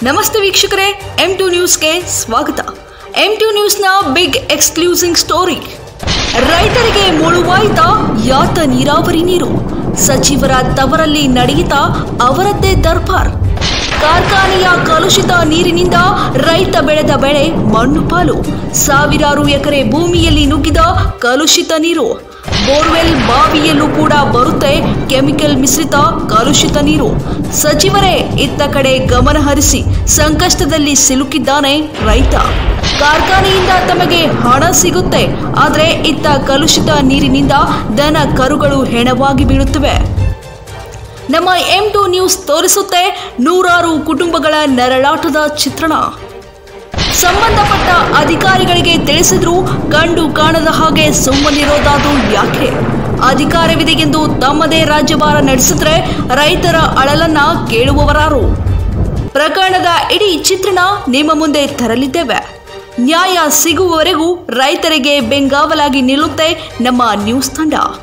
ನಮಸ್ತೆ ವೀಕ್ಷಕರೇ M two ನ್ಯೂಸ್ಗೆ ಸ್ವಾಗತ ಎಂ ಟು ನ್ಯೂಸ್ನ ಬಿಗ್ ಎಕ್ಸ್ಕ್ಲೂಸಿಂಗ್ ಸ್ಟೋರಿ ರೈತರಿಗೆ ಮುಳುವಾಯ್ತಾ ಯಾತ ನೀರಾವರಿ ನೀರು ಸಚಿವರ ತವರಲ್ಲಿ ನಡೆಯಿತಾ ಅವರದ್ದೇ ದರ್ಬಾರ್ ಕಾರ್ಖಾನೆಯ ಕಲುಷಿತ ನೀರಿನಿಂದ ರೈತ ಬೆಳೆದ ಬೆಳೆ ಮಣ್ಣು ಪಾಲು ಸಾವಿರಾರು ಎಕರೆ ಭೂಮಿಯಲ್ಲಿ ನುಗ್ಗಿದ ಕಲುಷಿತ ನೀರು ಬೋರ್ವೆಲ್ ಬಾವಿಯಲ್ಲೂ ಕೂಡ ಬರುತ್ತೆ ಕೆಮಿಕಲ್ ಮಿಶ್ರಿತ ಕಲುಷಿತ ನೀರು ಸಚಿವರೇ ಇತ್ತ ಕಡೆ ಗಮನ ಹರಿಸಿ ಸಂಕಷ್ಟದಲ್ಲಿ ಸಿಲುಕಿದ್ದಾನೆ ರೈತ ಕಾರ್ಖಾನೆಯಿಂದ ತಮಗೆ ಹಣ ಸಿಗುತ್ತೆ ಆದರೆ ಇತ್ತ ಕಲುಷಿತ ನೀರಿನಿಂದ ದನ ಕರುಗಳು ಹೆಣವಾಗಿ ಬೀಳುತ್ತವೆ ನಮ್ಮ ಎಂ ಟು ನ್ಯೂಸ್ ತೋರಿಸುತ್ತೆ ನೂರಾರು ಕುಟುಂಬಗಳ ನರಳಾಟದ ಚಿತ್ರಣ ಸಂಬಂಧಪಟ್ಟ ಅಧಿಕಾರಿಗಳಿಗೆ ತಿಳಿಸಿದ್ರೂ ಕಂಡು ಕಾಣದ ಹಾಗೆ ಸುಮ್ಮನಿರೋದಾದ್ರೂ ಯಾಕೆ ಅಧಿಕಾರವಿದೆ ಎಂದು ತಮ್ಮದೇ ರಾಜ್ಯಭಾರ ನಡೆಸಿದ್ರೆ ರೈತರ ಅಳಲನ್ನ ಕೇಳುವವರಾರು ಪ್ರಕರಣದ ಇಡೀ ಚಿತ್ರಣ ನಿಮ್ಮ ಮುಂದೆ ತರಲಿದ್ದೇವೆ ನ್ಯಾಯ ಸಿಗುವವರೆಗೂ ರೈತರಿಗೆ ಬೆಂಗಾವಲಾಗಿ ನಿಲ್ಲುತ್ತೆ ನಮ್ಮ ನ್ಯೂಸ್ ತಂಡ